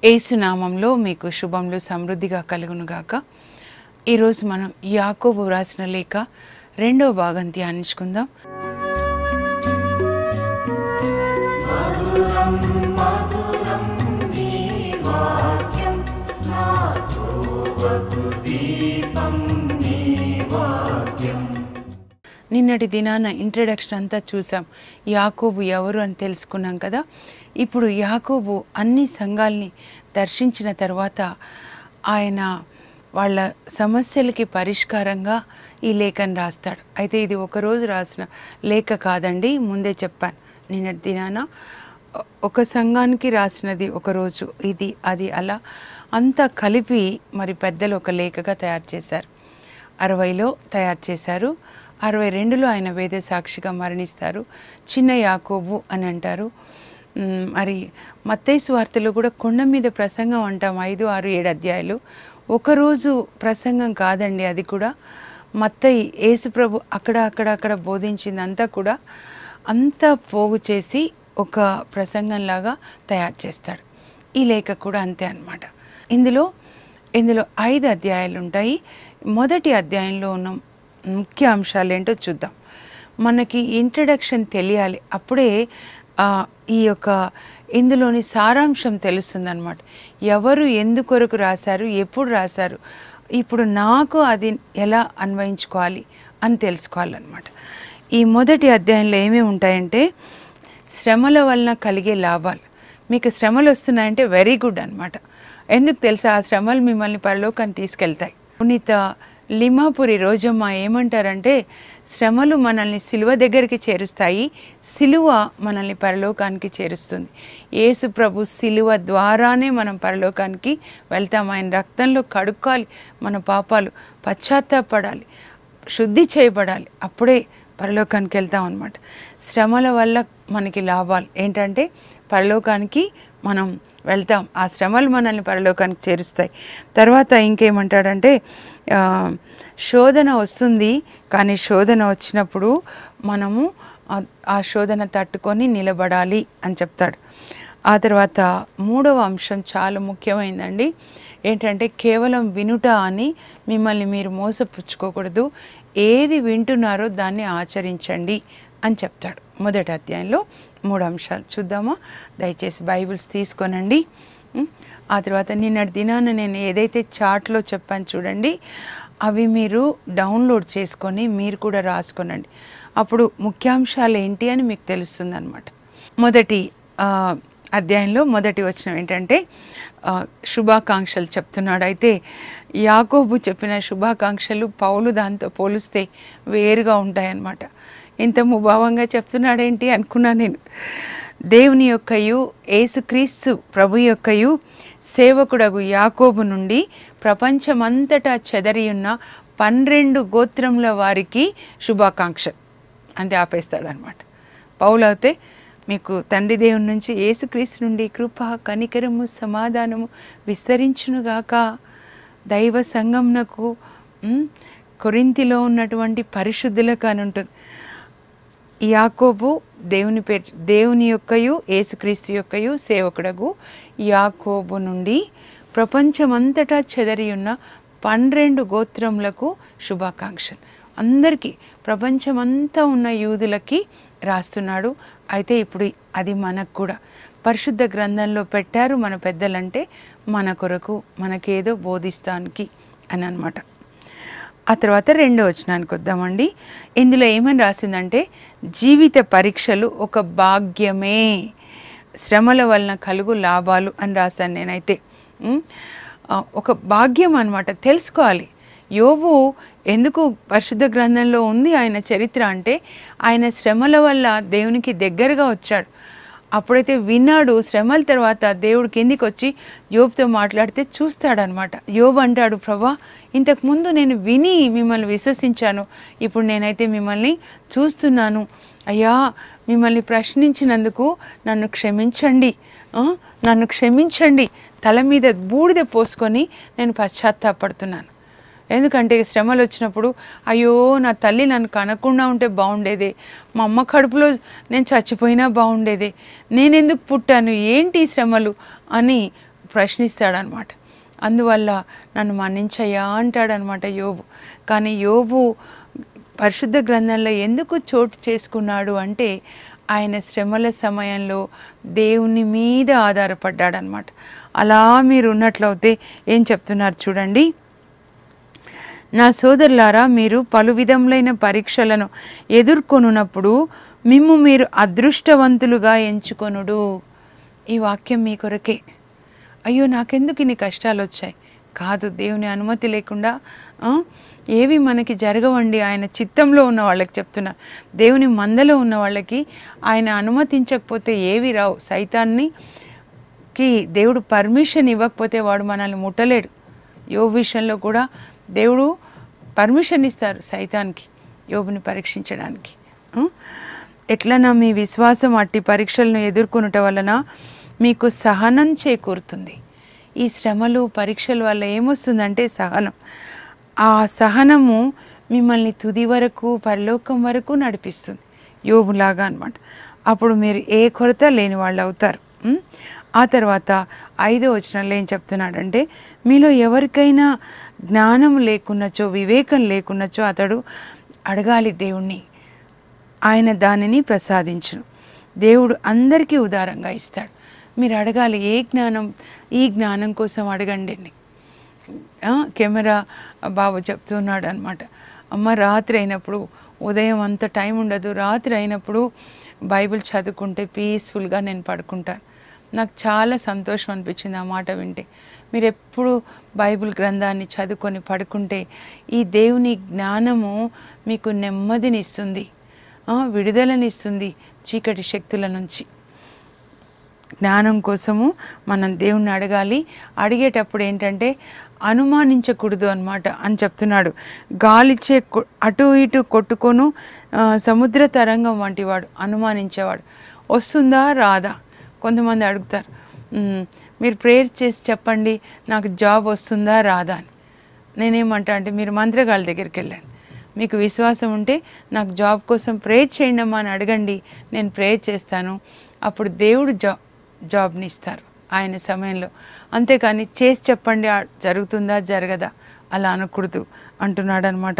ఏసునామంలో మీకు శుభములు సమృద్ధిగా కలుగునుగాక ఈరోజు మనం యాకోబు రాసిన లేఖ రెండో భాగం ధ్యానించుకుందాం నిన్నటి దినాన ఇంట్రడక్షన్ అంతా చూసాం యాకోబు ఎవరు అని తెలుసుకున్నాం కదా ఇప్పుడు యాకోబు అన్ని సంఘాల్ని దర్శించిన తర్వాత ఆయన వాళ్ళ సమస్యలకి పరిష్కారంగా ఈ లేఖను రాస్తాడు అయితే ఇది ఒకరోజు రాసిన లేఖ కాదండి ముందే చెప్పాను నిన్నటి దినాన ఒక సంఘానికి రాసినది ఒకరోజు ఇది అది అలా అంతా కలిపి మరి పెద్దలు ఒక లేఖగా తయారు చేశారు అరవైలో తయారు చేశారు అరవై రెండులో ఆయన వేద సాక్షిగా మరణిస్తారు చిన్న యాకోబు అని అంటారు మ్, మరి మత్తైసు వార్తలో కూడా కొండ మీద ప్రసంగం అంటాం ఐదు ఆరు ఏడు అధ్యాయాలు ఒకరోజు ప్రసంగం కాదండి అది కూడా మత్తయి యేసుప్రభు అక్కడ అక్కడ అక్కడ బోధించింది అంతా కూడా అంతా పోగు చేసి ఒక ప్రసంగంలాగా తయారు చేస్తాడు ఈ లేఖ కూడా అంతే అన్నమాట ఇందులో ఇందులో ఐదు అధ్యాయాలు ఉంటాయి మొదటి అధ్యాయంలో ఉన్న ముఖ్య అంశాలు ఏంటో చూద్దాం మనకి ఇంట్రడక్షన్ తెలియాలి అప్పుడే ఆ, ఈ యొక్క ఇందులోని సారాంశం తెలుస్తుందన్నమాట ఎవరు ఎందుకొరకు రాశారు ఎప్పుడు రాశారు ఇప్పుడు నాకు అది ఎలా అన్వయించుకోవాలి అని తెలుసుకోవాలన్నమాట ఈ మొదటి అధ్యాయంలో ఏమేమి ఉంటాయంటే శ్రమల వలన కలిగే లాభాలు మీకు శ్రమలు వస్తున్నాయంటే వెరీ గుడ్ అన్నమాట ఎందుకు తెలుసా ఆ శ్రమలు మిమ్మల్ని పరలోకాన్ని తీసుకెళ్తాయి పునీత లిమాపురి రోజమ్మ ఏమంటారంటే శ్రమలు మనల్ని సిలువ దగ్గరికి చేరుస్తాయి సిలువ మనల్ని పరలోకానికి చేరుస్తుంది యేసు ప్రభు సిలువ ద్వారానే మనం పరలోకానికి వెళ్తాం ఆయన రక్తంలో కడుక్కోవాలి మన పాపాలు పశ్చాత్తాపడాలి శుద్ధి చేయబడాలి అప్పుడే పరలోకానికి వెళ్తాం అనమాట శ్రమల వల్ల మనకి లాభాలు ఏంటంటే పరలోకానికి మనం వెళ్తాం ఆ శ్రమలు మనల్ని పరలోకానికి చేరుస్తాయి తర్వాత ఇంకేమంటాడంటే ఆ, శోధన వస్తుంది కానీ శోధన వచ్చినప్పుడు మనము ఆ- ఆ శోధన తట్టుకొని నిలబడాలి అని చెప్తాడు ఆ తర్వాత మూడవ అంశం చాలా ముఖ్యమైనదండి ఏంటంటే కేవలం వినుట అని మిమ్మల్ని మీరు మోసపుచ్చుకోకూడదు ఏది వింటున్నారో దాన్ని ఆచరించండి అని చెప్తాడు మొదటి అధ్యాయంలో మూడు అంశాలు చూద్దామా దయచేసి బైబిల్స్ తీసుకోనండి ఉం? ఆ తర్వాత నిన్నటి దినాన నేను ఏదైతే చాట్లో చెప్పాను చూడండి అవి మీరు డౌన్లోడ్ చేసుకొని మీరు కూడా రాసుకోనండి అప్పుడు ముఖ్యాంశాలు ఏంటి అని మీకు తెలుస్తుంది అనమాట మొదటి ఆ, అధ్యాయంలో మొదటి వచనం ఏంటంటే ఆ, శుభాకాంక్షలు చెప్తున్నాడు అయితే యాకోబు చెప్పిన శుభాకాంక్షలు పౌలు దాంతో పోలిస్తే వేరుగా ఉంటాయన్నమాట ఇంత ముభావంగా చెప్తున్నాడేంటి అనుకున్నా నేను దేవుని యొక్కయు యేసుక్రీస్తు ప్రభు యొక్కయు సేవకుడగు యాకోబు నుండి ప్రపంచమంతటా చెదరి ఉన్న పన్నెండు గోత్రముల వారికి శుభాకాంక్ష అంతే ఆపేస్తాడు అనమాట పౌలైతే మీకు తండ్రి దేవుని నుంచి యేసుక్రీస్తు నుండి కృప కనికరము సమాధానము విస్తరించునుగాక దైవ సంగమునకు ఉమ్, కొరింతిలో ఉన్నటువంటి పరిశుద్ధులకు అని ఉంటుంది యాకోబు దేవుని పేరు దేవుని యొక్కయు యేసుక్రీస్తు యొక్కయు సేవకుడగు యాకోబు నుండి ప్రపంచమంతటా చెదరి ఉన్న పన్నెండు గోత్రములకు శుభాకాంక్షలు అందరికీ ప్రపంచమంతా ఉన్న యూదులకి రాస్తున్నాడు అయితే ఇప్పుడు అది మనకు కూడా పరిశుద్ధ గ్రంథంలో పెట్టారు మన పెద్దలంటే మన కొరకు మనకేదో బోధిస్తానికి అని అనమాట ఆ తర్వాత రెండో వచనానికి వద్దామండి ఇందులో ఏమని రాసిందంటే జీవిత పరీక్షలు ఒక భాగ్యమే శ్రమల వలన కలుగు లాభాలు అని రాశాను నేనైతే ఉం? ఆ, ఒక భాగ్యం అన్నమాట తెలుసుకోవాలి యోబు ఎందుకు పరిశుద్ధ గ్రంథంలో ఉంది ఆయన చరిత్ర అంటే ఆయన శ్రమల వల్ల దేవునికి దగ్గరగా వచ్చాడు అప్పుడైతే విన్నాడు శ్రమల తర్వాత దేవుడు కిందికి వచ్చి యోబుతో మాట్లాడితే చూస్తాడనమాట యోబు అంటాడు ప్రభా ఇంతకుముందు నేను విని మిమ్మల్ని విశ్వసించాను ఇప్పుడు నేనైతే మిమ్మల్ని చూస్తున్నాను అయ్యా మిమ్మల్ని ప్రశ్నించినందుకు నన్ను క్షమించండి ఆ, నన్ను క్షమించండి తల మీద బూడిద పోసుకొని నేను పశ్చాత్తాపడుతున్నాను ఎందుకంటే శ్రమలు వచ్చినప్పుడు అయ్యో నా తల్లి నన్ను కనకుండా ఉంటే బాగుండేదే మా అమ్మ కడుపులో నేను చచ్చిపోయినా బాగుండేదే నేను ఎందుకు పుట్టాను ఏంటి ఈ శ్రమలు అని ప్రశ్నిస్తాడనమాట అందువల్ల నన్ను మన్నించయ్యా అంటాడనమాట యోబు కానీ యోబు పరిశుద్ధ గ్రంథంలో ఎందుకు చోటు చేసుకున్నాడు అంటే ఆయన శ్రమల సమయంలో దేవుని మీద ఆధారపడ్డాడనమాట అలా మీరు ఉన్నట్లయితే ఏం చెప్తున్నారు చూడండి నా సోదరులారా మీరు పలు విధములైన పరీక్షలను ఎదుర్కొనున్నప్పుడు మిమ్ము మీరు అదృష్టవంతులుగా ఎంచుకొనుడు ఈ వాక్యం మీ కొరకే అయ్యో నాకెందుకు ఇన్ని కష్టాలు వచ్చాయి కాదు దేవుని అనుమతి లేకుండా ఆ, ఏవి మనకి జరగవండి ఆయన చిత్తంలో ఉన్న వాళ్ళకి చెప్తున్నా దేవుని మందలో ఉన్న వాళ్ళకి ఆయన అనుమతించకపోతే ఏవి రావు సైతాన్ని కి దేవుడు పర్మిషన్ ఇవ్వకపోతే వాడు మనల్ని ముట్టలేడు యోబు విషయంలో కూడా దేవుడు పర్మిషన్ ఇస్తారు సైతానికి యోబుని పరీక్షించడానికి ఆ? ఎట్లనా మీ విశ్వాసం అట్టి పరీక్షలను ఎదుర్కొనుట వలన మీకు సహనం చేకూరుతుంది ఈ శ్రమలు పరీక్షల వల్ల ఏమొస్తుందంటే సహనం ఆ సహనము మిమ్మల్ని తుది వరకు పరలోకం వరకు నడిపిస్తుంది యోబులాగా అనమాట అప్పుడు మీరు ఏ కొరత లేని వాళ్ళు అవుతారు ఉం? ఆ తర్వాత ఐదో వచనంలో ఏం చెప్తున్నాడంటే మీలో ఎవరికైనా జ్ఞానం లేకున్నచో వివేకం లేకున్నచో అతడు అడగాలి దేవుణ్ణి ఆయన దానిని ప్రసాదించును దేవుడు అందరికీ ఉదారంగా ఇస్తాడు మీరు అడగాలి ఏ జ్ఞానం ఈ జ్ఞానం కోసం అడగండి ఆ, కెమెరా బాబు చెప్తున్నాడు అనమాట అమ్మ రాత్రి అయినప్పుడు ఉదయం అంత టైం ఉండదు రాత్రి అయినప్పుడు బైబిల్ చదువుకుంటే పీస్ఫుల్గా నేను పడుకుంటాను నాకు చాలా సంతోషం అనిపించింది ఆ మాట వింటే మీరు ఎప్పుడు బైబిల్ గ్రంథాన్ని చదువుకొని పడుకుంటే ఈ దేవుని జ్ఞానము మీకు నెమ్మదినిస్తుంది ఆ, విడుదలనిస్తుంది చీకటి శక్తుల నుంచి జ్ఞానం కోసము మనం దేవుణ్ణి అడగాలి అడిగేటప్పుడు ఏంటంటే అనుమానించకూడదు అన్నమాట అని చెప్తున్నాడు గాలిచ్చే కొ- అటు ఇటు కొట్టుకొను ఆ, సముద్ర తరంగం వంటివాడు అనుమానించేవాడు వస్తుందా రాదా కొంతమంది అడుగుతారు "మ్మ్, మీరు ప్రేయర్ చేసి చెప్పండి నాకు జాబ్ వస్తుందా రాదా అని నేనేమంటా అంటే మీరు మంత్రగాళ్ళ దగ్గరికి వెళ్ళండి మీకు విశ్వాసం ఉంటే నాకు జాబ్ కోసం ప్రేయర్ చేయండి అమ్మా అని అడగండి నేను ప్రేయర్ చేస్తాను అప్పుడు దేవుడు జా జాబ్ని ఇస్తారు ఆయన సమయంలో అంతేకాని చేసి చెప్పండి ఆ- జరుగుతుందా జరగదా అలా అనకూడదు అంటున్నాడు అనమాట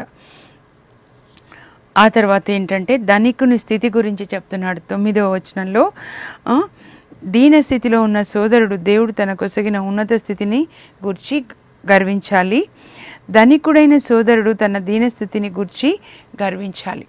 ఆ తర్వాత ఏంటంటే ధనికుని స్థితి గురించి చెప్తున్నాడు తొమ్మిదవ వచనంలో ఆ, దీన స్థితిలో ఉన్న సోదరుడు దేవుడు తన కొసగిన ఉన్నత స్థితిని గుర్చి గర్వించాలి ధనికుడైన సోదరుడు తన దీనస్థితిని గుర్చి గర్వించాలి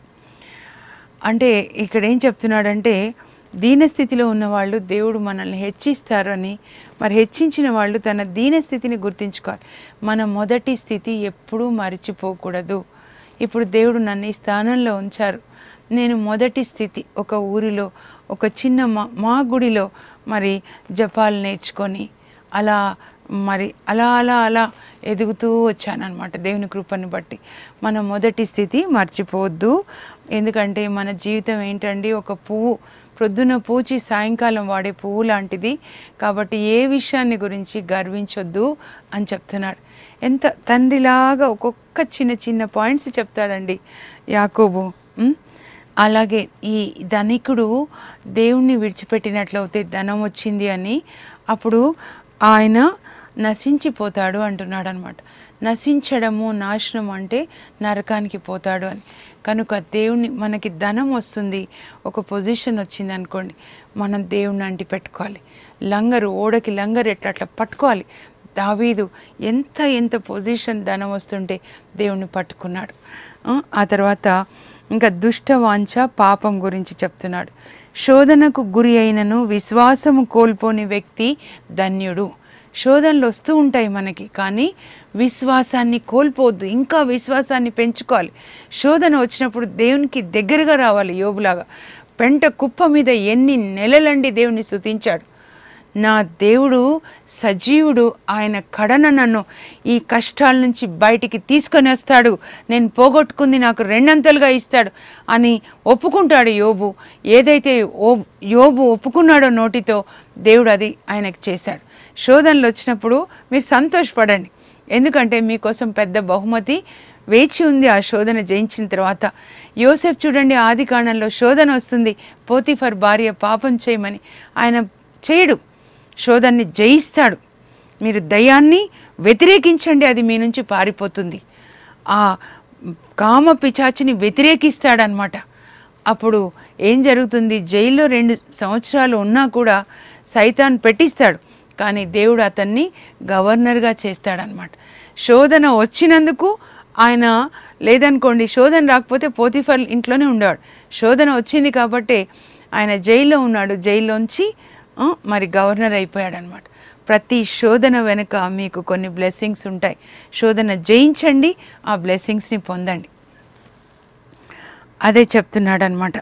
అంటే ఇక్కడ ఏం చెప్తున్నాడంటే దీనస్థితిలో ఉన్నవాళ్ళు దేవుడు మనల్ని హెచ్చిస్తారని మరి హెచ్చించిన వాళ్ళు తన దీనస్థితిని గుర్తించుకోవాలి మన మొదటి స్థితి ఎప్పుడూ మర్చిపోకూడదు ఇప్పుడు దేవుడు నన్ను ఈ స్థానంలో ఉంచారు నేను మొదటి స్థితి ఒక ఊరిలో ఒక చిన్న మా మా గుడిలో మరి జపాలు నేర్చుకొని అలా మరి అలా అలా అలా ఎదుగుతూ వచ్చానన్నమాట దేవుని కృపను బట్టి మన మొదటి స్థితి మర్చిపోవద్దు ఎందుకంటే మన జీవితం ఏంటండి ఒక పువ్వు ప్రొద్దున పూచి సాయంకాలం వాడే పువ్వు లాంటిది కాబట్టి ఏ విషయాన్ని గురించి గర్వించొద్దు అని చెప్తున్నాడు ఎంత తండ్రిలాగా ఒక్కొక్క చిన్న చిన్న పాయింట్స్ చెప్తాడండి యాకోబు ఉం? అలాగే ఈ ధనికుడు దేవుణ్ణి విడిచిపెట్టినట్లయితే ధనం వచ్చింది అని అప్పుడు ఆయన నశించిపోతాడు అంటున్నాడు అనమాట నశించడము నాశనం అంటే నరకానికి పోతాడు అని కనుక దేవుని మనకి ధనం వస్తుంది ఒక పొజిషన్ వచ్చింది అనుకోండి మనం దేవుణ్ణి అంటి పెట్టుకోవాలి లంగరు ఓడకి లంగరు ఎట్లా అట్లా పట్టుకోవాలి దావీదు ఎంత ఎంత పొజిషన్ ధనం వస్తుంటే దేవుణ్ణి పట్టుకున్నాడు ఆ, ఆ తర్వాత ఇంకా దుష్ట వాంఛ పాపం గురించి చెప్తున్నాడు శోధనకు గురి అయినను విశ్వాసము కోల్పోని వ్యక్తి ధన్యుడు శోధనలు వస్తూ ఉంటాయి మనకి కానీ విశ్వాసాన్ని కోల్పోవద్దు ఇంకా విశ్వాసాన్ని పెంచుకోవాలి శోధన వచ్చినప్పుడు దేవునికి దగ్గరగా రావాలి యోబులాగా పెంట కుప్ప మీద ఎన్ని నెలలండి దేవుని స్తుతించాడు నా దేవుడు సజీవుడు ఆయన కడన నన్ను ఈ కష్టాల నుంచి బయటికి తీసుకొని వస్తాడు నేను పోగొట్టుకుంది నాకు రెండంతలుగా ఇస్తాడు అని ఒప్పుకుంటాడు యోబు ఏదైతే ఓ యోబు ఒప్పుకున్నాడో నోటితో దేవుడు అది ఆయనకు చేశాడు శోధనలు వచ్చినప్పుడు మీరు సంతోషపడండి ఎందుకంటే మీకోసం పెద్ద బహుమతి వేచి ఉంది ఆ శోధన జయించిన తర్వాత యోసెఫ్ చూడండి ఆది కాండంలో శోధన వస్తుంది పోతిఫర్ భార్య పాపం చేయమని ఆయన చేయడు శోధనని జయిస్తాడు మీరు దయాన్ని వ్యతిరేకించండి అది మీ నుంచి పారిపోతుంది ఆ కామ పిచాచిని వ్యతిరేకిస్తాడనమాట అప్పుడు ఏం జరుగుతుంది జైల్లో రెండు సంవత్సరాలు ఉన్నా కూడా సైతాన్ పెట్టిస్తాడు కానీ దేవుడు అతన్ని గవర్నర్గా చేస్తాడనమాట శోధన వచ్చినందుకు ఆయన లేదనుకోండి శోధన రాకపోతే పోతిఫర్ ఇంట్లోనే ఉండేవాడు శోధన వచ్చింది కాబట్టి ఆయన జైల్లో ఉన్నాడు జైల్లోంచి ఆ, మరి గవర్నర్ అయిపోయాడు అనమాట ప్రతి శోధన వెనుక మీకు కొన్ని బ్లెస్సింగ్స్ ఉంటాయి శోధన జయించండి ఆ బ్లెస్సింగ్స్ని పొందండి అదే చెప్తున్నాడు అనమాట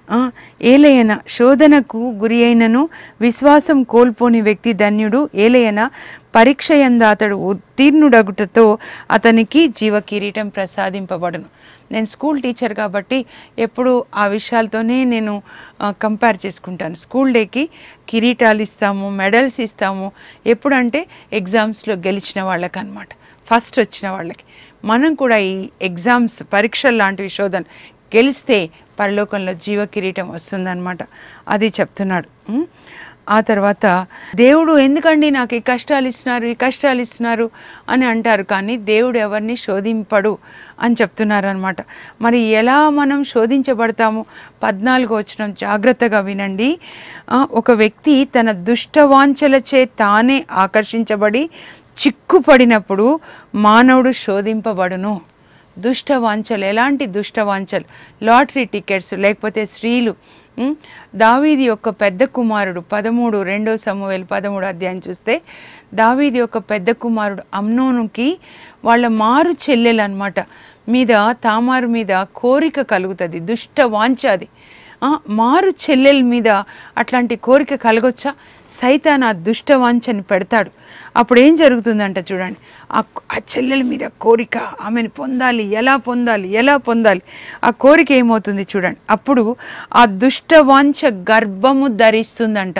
ఏలయన శోధనకు గురి అయినను విశ్వాసం కోల్పోని వ్యక్తి ధన్యుడు ఏలయన పరీక్ష యందు అతడు ఉత్తీర్ణుడగుటతో అతనికి జీవ కిరీటం ప్రసాదింపబడును నేను స్కూల్ టీచర్ కాబట్టి ఎప్పుడు ఆ విషయాలతోనే నేను కంపేర్ చేసుకుంటాను స్కూల్ డేకి కిరీటాలు ఇస్తాము మెడల్స్ ఇస్తాము ఎప్పుడంటే ఎగ్జామ్స్లో గెలిచిన వాళ్ళకి అనమాట ఫస్ట్ వచ్చిన వాళ్ళకి మనం కూడా ఈ ఎగ్జామ్స్ పరీక్షలు లాంటివి శోధన గెలిస్తే పరలోకంలో జీవ కిరీటం వస్తుందన్నమాట అది చెప్తున్నాడు ఉం? ఆ తర్వాత దేవుడు ఎందుకండి నాకు ఈ కష్టాలు ఇస్తున్నారు ఈ కష్టాలు ఇస్తున్నారు అని అంటారు కానీ దేవుడు ఎవరిని శోధింపడు అని చెప్తున్నారు అనమాట మరి ఎలా మనం శోధించబడతాము పద్నాలుగు వచ్చిన జాగ్రత్తగా వినండి ఆ, ఒక వ్యక్తి తన దుష్టవాంఛలచే తానే ఆకర్షించబడి చిక్కుపడినప్పుడు మానవుడు శోధింపబడును దుష్ట వాంఛలు ఎలాంటి దుష్ట వాంఛలు లాటరీ టికెట్స్ లేకపోతే స్త్రీలు ఉం? దావీది యొక్క పెద్ద కుమారుడు పదమూడు రెండో సమూహలు పదమూడు అధ్యాయం చూస్తే దావీది యొక్క పెద్ద కుమారుడు అమ్నోనుకి వాళ్ళ మారు చెల్లెలు అనమాట మీద తామారు మీద కోరిక కలుగుతుంది దుష్ట వాంఛ అది ఆ, మారు చెల్లెల మీద అట్లాంటి కోరిక కలగొచ్చా సైతాన్ ఆ దుష్ట వాంఛని పెడతాడు అప్పుడు ఏం జరుగుతుందంట చూడండి ఆ ఆ చెల్లెల మీద కోరిక ఆమెను పొందాలి ఎలా పొందాలి ఎలా పొందాలి ఆ కోరిక ఏమవుతుంది చూడండి అప్పుడు ఆ దుష్ట వాంఛ గర్భము ధరిస్తుందంట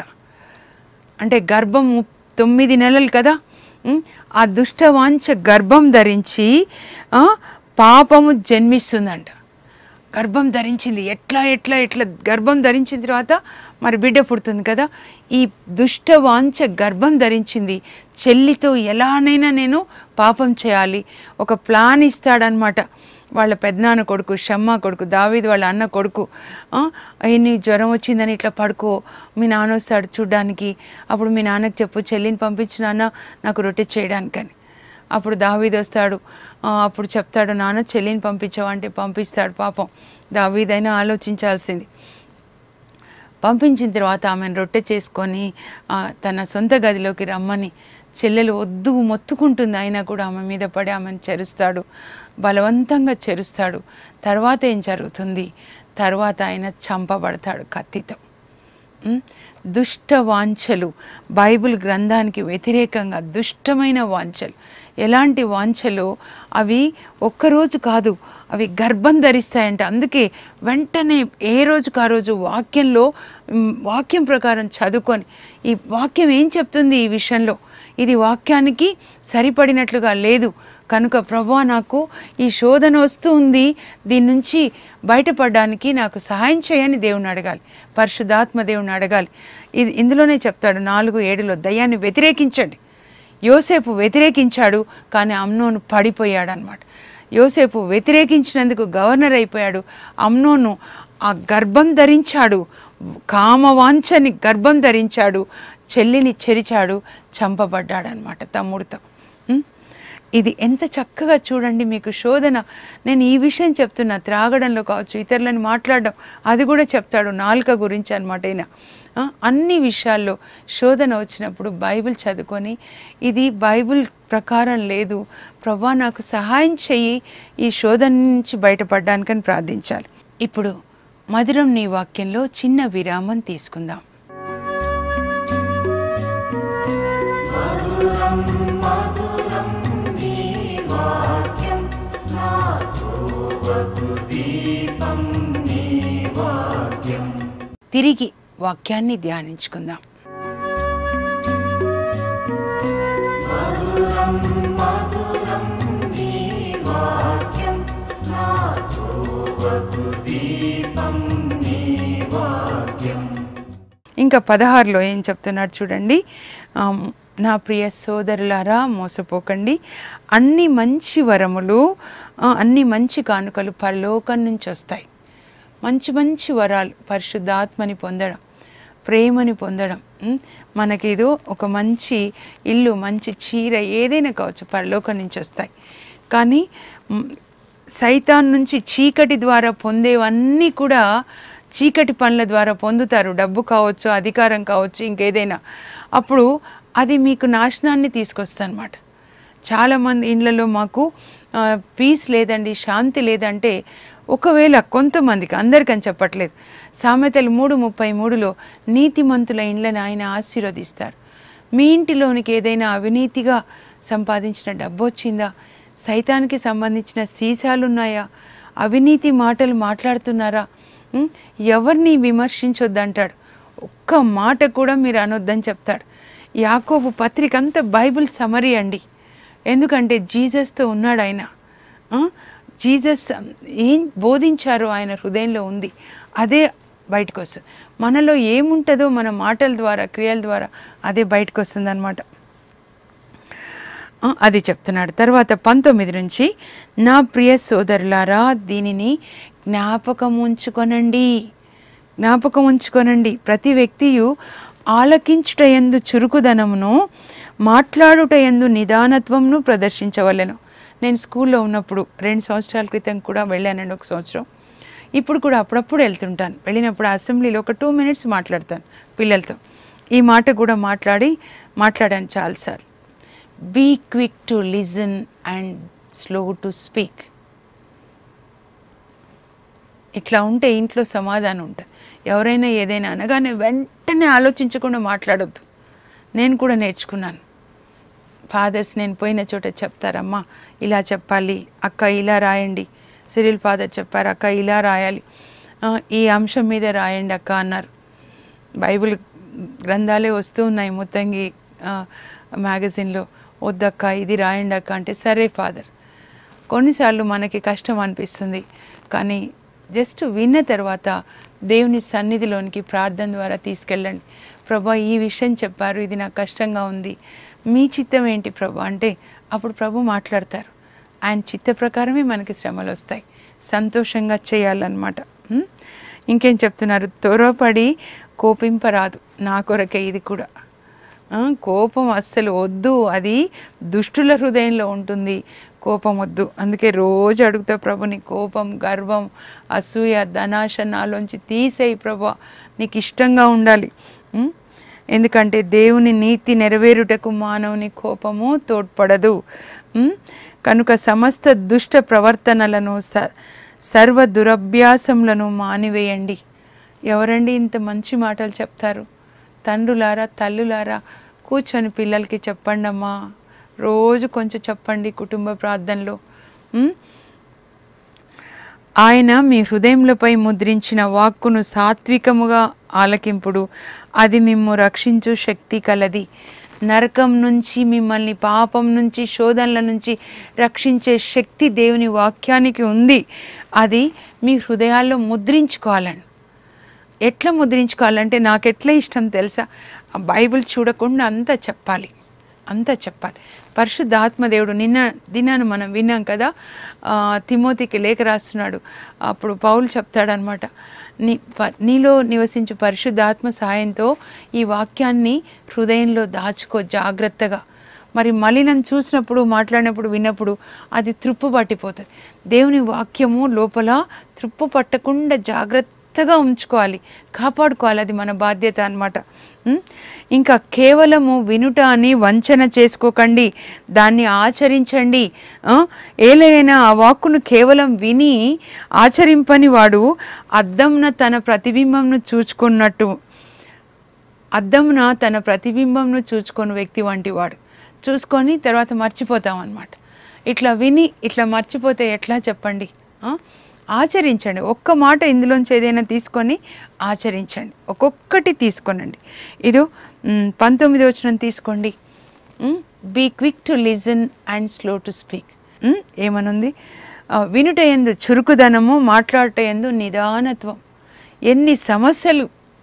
అంటే గర్భము తొమ్మిది నెలలు కదా ఉం? ఆ దుష్ట వాంఛ గర్భం ధరించి ఆ, పాపము జన్మిస్తుందంట గర్భం ధరించింది ఎట్లా ఎట్లా ఎట్లా గర్భం ధరించిన తర్వాత మరి బిడ్డ పుడుతుంది కదా ఈ దుష్ట వాంఛ గర్భం ధరించింది చెల్లితో ఎలానైనా నేను పాపం చేయాలి ఒక ప్లాన్ ఇస్తాడనమాట వాళ్ళ పెద్దనాన్న కొడుకు షమ్మ కొడుకు దావీద్ వాళ్ళ అన్న కొడుకు ఆ, నీ జ్వరం వచ్చిందని ఇట్లా పడుకో మీ నాన్న వస్తాడు చూడ్డానికి అప్పుడు మీ నాన్నకి చెప్పు చెల్లిని పంపించు నాన్న నాకు రొట్టె చేయడానికని అప్పుడు దావీద్ వస్తాడు ఆ, అప్పుడు చెప్తాడు నాన్న చెల్లిని పంపించావా అంటే పంపిస్తాడు పాపం దావీదైనా ఆలోచించాల్సింది పంపించిన తర్వాత ఆమెను రొట్టె చేసుకొని ఆ, తన సొంత గదిలోకి రమ్మని చెల్లెలు వద్దు మొత్తుకుంటుంది అయినా కూడా ఆమె మీద పడి ఆమెను చెరుస్తాడు బలవంతంగా చెరుస్తాడు తర్వాత ఏం జరుగుతుంది తర్వాత ఆయన చంపబడతాడు కత్తితో ఉం? దుష్ట వాంఛలు బైబిల్ గ్రంథానికి వ్యతిరేకంగా దుష్టమైన వాంఛలు ఎలాంటి వాంఛలు అవి ఒక్కరోజు కాదు అవి గర్భం ధరిస్తాయంట అందుకే వెంటనే ఏ రోజుకు ఆ రోజు వాక్యంలో ఉం, వాక్యం ప్రకారం చదువుకొని ఈ వాక్యం ఏం చెప్తుంది ఈ విషయంలో ఇది వాక్యానికి సరిపడినట్లుగా లేదు కనుక ప్రభా నాకు ఈ శోధన వస్తూ ఉంది దీని నుంచి బయటపడడానికి నాకు సహాయం చేయని దేవుని అడగాలి పరిశుద్ధాత్మ దేవుని అడగాలి ఇది ఇందులోనే చెప్తాడు నాలుగు ఏడులో దయ్యాన్ని వ్యతిరేకించండి యోసేపు వ్యతిరేకించాడు కానీ అమ్నోను పడిపోయాడు అనమాట యోసేపు వ్యతిరేకించినందుకు గవర్నర్ అయిపోయాడు అమ్నోను ఆ గర్భం ధరించాడు కామవాంఛని గర్భం ధరించాడు చెల్లిని చెరిచాడు చంపబడ్డాడు అనమాట తమ్ముడితో ఉం? ఇది ఎంత చక్కగా చూడండి మీకు శోధన నేను ఈ విషయం చెప్తున్నా త్రాగడంలో కావచ్చు ఇతరులని మాట్లాడడం అది కూడా చెప్తాడు నాలుక గురించి అనమాట ఈయన ఆ, అన్ని విషయాల్లో శోధన వచ్చినప్పుడు బైబిల్ చదువుకొని ఇది బైబిల్ ప్రకారం లేదు ప్రభా నాకు సహాయం చెయ్యి ఈ శోధన నుంచి బయటపడడానికని ప్రార్థించాలి ఇప్పుడు మధురం నీ వాక్యంలో చిన్న విరామం తీసుకుందాం తిరిగి వాక్యాన్ని ధ్యానించుకుందాం ఇంకా పదహారులో ఏం చెప్తున్నాడు చూడండి ఆమ్, నా ప్రియ సోదరులారా మోసపోకండి అన్ని మంచి వరములు ఆ, అన్ని మంచి కానుకలు పరలోకం నుంచి వస్తాయి మంచి మంచి వరాలు పరిశుద్ధాత్మని పొందడం ప్రేమని పొందడం ఉమ్, మనకేదో ఒక మంచి ఇల్లు మంచి చీర ఏదైనా కావచ్చు పరలోకం నుంచి వస్తాయి కానీ ఉమ్, సైతాన్ నుంచి చీకటి ద్వారా పొందేవన్నీ కూడా చీకటి పనుల ద్వారా పొందుతారు డబ్బు కావచ్చు అధికారం కావచ్చు ఇంకేదైనా అప్పుడు అది మీకు నాశనాన్ని తీసుకొస్తుంది అనమాట చాలామంది ఇండ్లలో మాకు ఆ, పీస్ లేదండి శాంతి లేదంటే ఒకవేళ కొంతమందికి అందరికని చెప్పట్లేదు సామెతలు మూడు ముప్పై మూడులో నీతిమంతుల ఇండ్లను ఆయన ఆశీర్వదిస్తారు మీ ఇంటిలోనికి ఏదైనా అవినీతిగా సంపాదించిన డబ్బు వచ్చిందా సైతానికి సంబంధించిన సీసాలు ఉన్నాయా అవినీతి మాటలు మాట్లాడుతున్నారా ఉం? ఎవరిని విమర్శించొద్దంటాడు ఒక్క మాట కూడా మీరు అనొద్దని చెప్తాడు యాకోబు పత్రిక అంతా బైబిల్ సమరీ అండి ఎందుకంటే జీసస్తో ఉన్నాడు ఆయన ఆ? జీసస్ ఏం బోధించారో ఆయన హృదయంలో ఉంది అదే బయటకు వస్తుంది మనలో ఏముంటుందో మన మాటల ద్వారా క్రియల ద్వారా అదే బయటకు వస్తుంది అనమాట ఆ, అది చెప్తున్నాడు తర్వాత పంతొమ్మిది నుంచి నా ప్రియ సోదరులారా దీనిని జ్ఞాపకం ఉంచుకొనండి జ్ఞాపకం ఉంచుకొనండి ప్రతి వ్యక్తియు ఆలకించుట ఎందు చురుకుదనమును మాట్లాడుట ఎందు నిదానత్వంను ప్రదర్శించవలెను నేను స్కూల్లో ఉన్నప్పుడు రెండు సంవత్సరాల క్రితం కూడా వెళ్ళానండి ఒక సంవత్సరం ఇప్పుడు కూడా అప్పుడప్పుడు వెళ్తుంటాను వెళ్ళినప్పుడు అసెంబ్లీలో ఒక టూ మినిట్స్ మాట్లాడతాను పిల్లలతో ఈ మాట కూడా మాట్లాడి మాట్లాడాను చాలాసార్లు be quick to listen and slow to speak ఇట్లా ఉంటే ఇంట్లో సమాధానం ఉంటుంది ఎవరైనా ఏదైనా అనగానే వెంటనే ఆలోచించకుండా మాట్లాడొద్దు నేను కూడా నేర్చుకున్నాను ఫాదర్స్ నేను పోయిన చోట చెప్తారమ్మా ఇలా చెప్పాలి అక్క ఇలా రాయండి సిరిల్ ఫాదర్ చెప్పారు అక్క ఇలా రాయాలి ఆ, ఈ అంశం మీద రాయండి అక్క అన్నారు బైబిల్ గ్రంథాలే వస్తూ ఉన్నాయి ముత్తంగి ఆ, మ్యాగజైన్లో వద్దక్క ఇది రాయండి అక్క అంటే సరే ఫాదర్ కొన్నిసార్లు మనకి కష్టం అనిపిస్తుంది కానీ జస్ట్ విన్న తర్వాత దేవుని సన్నిధిలోనికి ప్రార్థన ద్వారా తీసుకెళ్ళండి ప్రభా ఈ విషయం చెప్పారు ఇది నాకు కష్టంగా ఉంది మీ చిత్తం ఏంటి ప్రభా అంటే అప్పుడు ప్రభు మాట్లాడతారు ఆయన చిత్త ప్రకారమే మనకి శ్రమలు వస్తాయి సంతోషంగా చేయాలన్నమాట ఉం? ఇంకేం చెప్తున్నారు త్వరపడి కోపింపరాదు నా కొరకే ఇది కూడా ఆ, కోపం అస్సలు వద్దు అది దుష్టుల హృదయంలో ఉంటుంది కోపం వద్దు అందుకే రోజు అడుగుతా ప్రభుని కోపం గర్వం అసూయ ధనాశ నాలోంచి తీసేయి ప్రభు నీకు ఇష్టంగా ఉండాలి ఉం? ఎందుకంటే దేవుని నీతి నెరవేరుటకు మానవుని కోపము తోడ్పడదు ఉం? కనుక సమస్త దుష్ట ప్రవర్తనలను స సర్వ దురభ్యాసములను మానివేయండి ఎవరండి ఇంత మంచి మాటలు చెప్తారు తండ్రులారా తల్లులారా కూర్చొని పిల్లలకి చెప్పండి అమ్మా రోజు కొంచెం చెప్పండి కుటుంబ ప్రార్థనలో ఉం? ఆయన మీ హృదయములపై ముద్రించిన వాక్కును సాత్వికముగా ఆలకింపుడు అది మిమ్ము రక్షించు శక్తి కలది నరకం నుంచి మిమ్మల్ని పాపం నుంచి శోధనల నుంచి రక్షించే శక్తి దేవుని వాక్యానికి ఉంది అది మీ హృదయాల్లో ముద్రించుకోవాలని ఎట్లా ముద్రించుకోవాలంటే నాకు ఎట్లా ఇష్టం తెలుసా ఆ బైబిల్ చూడకుండా అంతా చెప్పాలి అంతా చెప్పాలి పరిశుద్ధాత్మదేవుడు నిన్న దినాన్ని మనం విన్నాం కదా ఆ, తిమోతికి లేఖ రాస్తున్నాడు అప్పుడు పౌలు చెప్తాడనమాట నీ ప నీలో నివసించు పరిశుద్ధాత్మ సహాయంతో ఈ వాక్యాన్ని హృదయంలో దాచుకో జాగ్రత్తగా మరి మలినం చూసినప్పుడు మాట్లాడినప్పుడు విన్నప్పుడు అది త్రుప్పు పట్టిపోతుంది దేవుని వాక్యము లోపల త్రుప్పు పట్టకుండా జాగ్రత్తగా ఉంచుకోవాలి కాపాడుకోవాలి అది మన బాధ్యత అనమాట ఇంకా కేవలము వినుట అని వంచన చేసుకోకండి దాన్ని ఆచరించండి ఆ, ఏలైనా ఆ వాక్కును కేవలం విని ఆచరింపని వాడు అద్దంన తన ప్రతిబింబంను చూచుకున్నట్టు అద్దమున తన ప్రతిబింబంను చూసుకొని వ్యక్తి వంటి వాడు చూసుకొని తర్వాత మర్చిపోతాం అన్నమాట ఇట్లా విని ఇట్లా మర్చిపోతే ఎట్లా చెప్పండి ఆ? ఆచరించండి ఒక్క మాట ఇందులోంచి ఏదైనా తీసుకొని ఆచరించండి ఒక్కొక్కటి తీసుకోనండి ఇది పంతొమ్మిది వచ్చిన తీసుకోండి be quick to listen and slow to speak ఏమనుంది ఆ, వినుట ఎందు చురుకుదనము మాట్లాడట ఎందు నిదానత్వం ఎన్ని సమస్యలు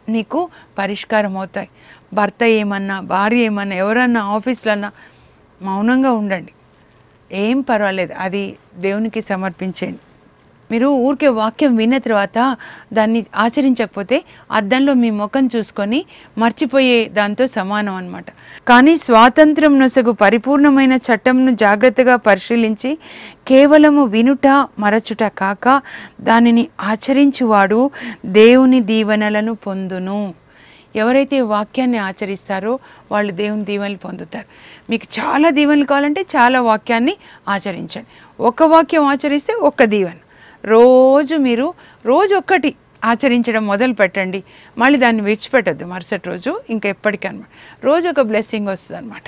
మీకు పరిష్కారం అవుతాయి భర్త ఏమన్నా భార్య ఏమన్నా ఎవరన్నా ఆఫీస్లో అన్నా మౌనంగా ఉండండి ఏం పర్వాలేదు అది దేవునికి సమర్పించండి మీరు ఊరికే వాక్యం విన్న తర్వాత దాన్ని ఆచరించకపోతే అద్దంలో మీ ముఖం చూసుకొని మర్చిపోయే దాంతో సమానం అన్నమాట కానీ స్వాతంత్రం నొసగు పరిపూర్ణమైన చట్టంను జాగ్రత్తగా పరిశీలించి కేవలము వినుట మరచుట కాక దానిని ఆచరించువాడు దేవుని దీవెనలను పొందును ఎవరైతే వాక్యాన్ని ఆచరిస్తారో వాళ్ళు దేవుని దీవెనలు పొందుతారు మీకు చాలా దీవెనలు కావాలంటే చాలా వాక్యాన్ని ఆచరించండి ఒక వాక్యం ఆచరిస్తే ఒక్క దీవెన రోజు మీరు రోజు ఒక్కటి ఆచరించడం మొదలు పెట్టండి మళ్ళీ దాన్ని విడిచిపెట్టద్దు మరుసటి రోజు ఇంకా ఎప్పటికనమాట రోజు ఒక బ్లెస్సింగ్ వస్తుంది అనమాట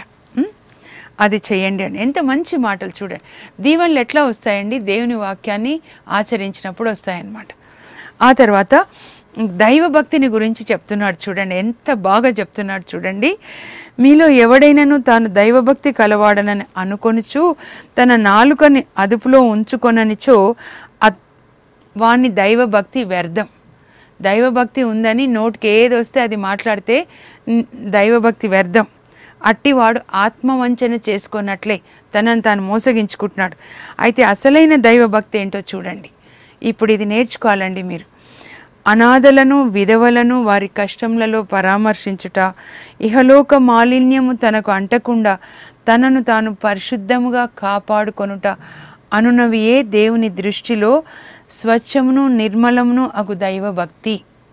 అది చేయండి అండి ఎంత మంచి మాటలు చూడండి దీవెనలు ఎట్లా వస్తాయండి దేవుని వాక్యాన్ని ఆచరించినప్పుడు వస్తాయన్నమాట ఆ తర్వాత దైవ భక్తిని గురించి చెప్తున్నాడు చూడండి ఎంత బాగా చెప్తున్నాడు చూడండి మీలో ఎవడైనాను తాను దైవభక్తి కలవాడనని అనుకొనుచు తన నాలుకని అదుపులో ఉంచుకొననిచో అత్- వాని దైవభక్తి వ్యర్థం దైవభక్తి ఉందని నోటికి ఏది వస్తే అది మాట్లాడితే న్- దైవభక్తి వ్యర్థం అట్టివాడు ఆత్మవంచన చేసుకున్నట్లే తనను తాను మోసగించుకుంటున్నాడు అయితే అసలైన దైవభక్తి ఏంటో చూడండి ఇప్పుడు ఇది నేర్చుకోవాలండి మీరు అనాథలను విధవలను వారి కష్టములలో పరామర్శించుట ఇహలోక మాలిన్యము తనకు అంటకుండా తనను తాను పరిశుద్ధముగా కాపాడుకొనుట అనునవియే దేవుని దృష్టిలో స్వచ్ఛమును నిర్మలమును అగు దైవభక్తి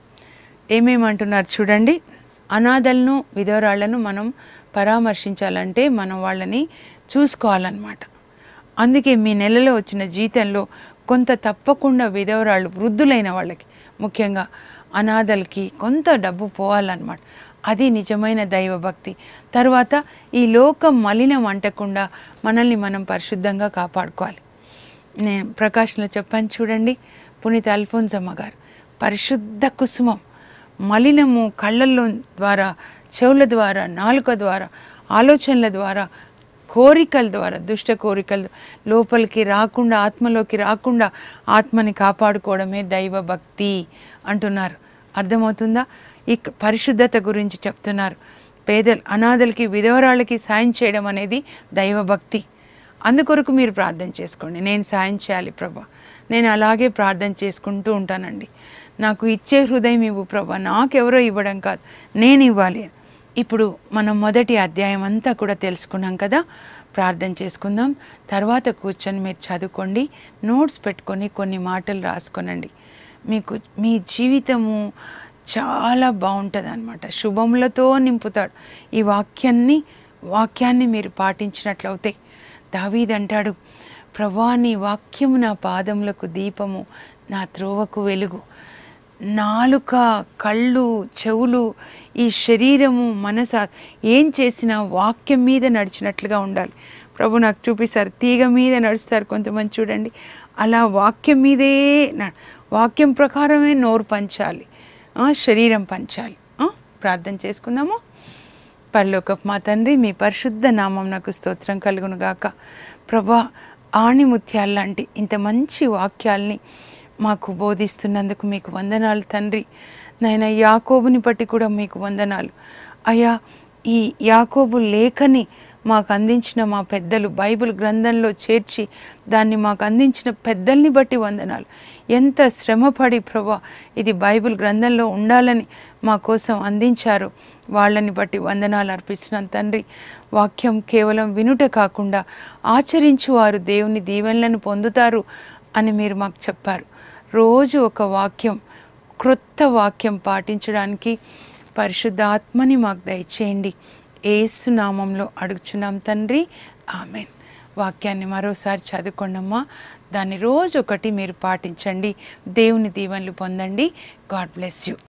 ఏమేమంటున్నారు చూడండి అనాథలను విధవరాళ్లను మనం పరామర్శించాలంటే మనం వాళ్ళని చూసుకోవాలన్నమాట అందుకే మీ నెలలో వచ్చిన జీతంలో కొంత తప్పకుండా విధవరాళ్ళు వృద్ధులైన వాళ్ళకి ముఖ్యంగా అనాథలకి కొంత డబ్బు పోవాలన్నమాట అది నిజమైన దైవభక్తి తర్వాత ఈ లోకం మలినం అంటకుండా మనల్ని మనం పరిశుద్ధంగా కాపాడుకోవాలి నేను ప్రకాష్లో చెప్పాను చూడండి పునీత అల్ఫోన్సమ్మ గారు పరిశుద్ధ కుసుమం మలినము కళ్ళల్లో ద్వారా చెవుల ద్వారా నాలుక ద్వారా ఆలోచనల ద్వారా కోరికల ద్వారా దుష్ట కోరికలు లోపలికి రాకుండా ఆత్మలోకి రాకుండా ఆత్మని కాపాడుకోవడమే దైవ భక్తి అంటున్నారు అర్థమవుతుందా ఈ పరిశుద్ధత గురించి చెప్తున్నారు పేదలు అనాథలకి విధవరాళ్ళకి సాయం చేయడం అనేది దైవభక్తి అందుకొరకు మీరు ప్రార్థన చేసుకోండి నేను సాయం చేయాలి ప్రభా నేను అలాగే ప్రార్థన చేసుకుంటూ ఉంటానండి నాకు ఇచ్చే హృదయం ఇవ్వు ప్రభా నాకెవరో ఇవ్వడం కాదు నేను ఇవ్వాలి అని. ఇప్పుడు మనం మొదటి అధ్యాయం అంతా కూడా తెలుసుకున్నాం కదా ప్రార్థన చేసుకుందాం తర్వాత కూర్చొని మీరు చదువుకోండి నోట్స్ పెట్టుకొని కొన్ని మాటలు రాసుకోనండి మీకు మీ జీవితము చాలా బాగుంటుంది అనమాట శుభములతో నింపుతాడు ఈ వాక్యాన్ని వాక్యాన్ని మీరు పాటించినట్లయితే దావీద్ అంటాడు ప్రభా నీ వాక్యము నా పాదములకు దీపము నా త్రోవకు వెలుగు నాలుక కళ్ళు చెవులు ఈ శరీరము మనస ఏం చేసినా వాక్యం మీద నడిచినట్లుగా ఉండాలి ప్రభు నాకు చూపిస్తారు తీగ మీద నడుస్తారు కొంతమంది చూడండి అలా వాక్యం మీదే న- వాక్యం ప్రకారమే నోరు పంచాలి ఆ, శరీరం పంచాలి ఆ, ప్రార్థన చేసుకుందాము పరలోకపు మా తండ్రి మీ పరిశుద్ధ నామం నాకు స్తోత్రం కలుగును గాక ప్రభా ఆణిముత్యాలు లాంటి ఇంత మంచి వాక్యాల్ని మాకు బోధిస్తున్నందుకు మీకు వందనాలు తండ్రి నాయన యాకోబుని బట్టి కూడా మీకు వందనాలు అయ్యా ఈ యాకోబు లేఖని మాకు అందించిన మా పెద్దలు బైబిల్ గ్రంథంలో చేర్చి దాన్ని మాకు అందించిన పెద్దల్ని బట్టి వందనాలు ఎంత శ్రమపడి ప్రభా ఇది బైబిల్ గ్రంథంలో ఉండాలని మా కోసం అందించారు వాళ్ళని బట్టి వందనాలు అర్పిస్తున్నాను తండ్రి వాక్యం కేవలం వినుట కాకుండా ఆచరించు వారు దేవుని దీవెనలను పొందుతారు అని మీరు మాకు చెప్పారు రోజు ఒక వాక్యం క్రొత్త వాక్యం పాటించడానికి పరిశుద్ధాత్మని మాకు దయచేయండి ఏసు నామంలో అడుగుచున్నాం తండ్రి ఆమెన్ వాక్యాన్ని మరోసారి చదువుకోండమ్మా దాన్ని రోజు ఒకటి మీరు పాటించండి దేవుని దీవెనలు పొందండి గాడ్ బ్లెస్ యూ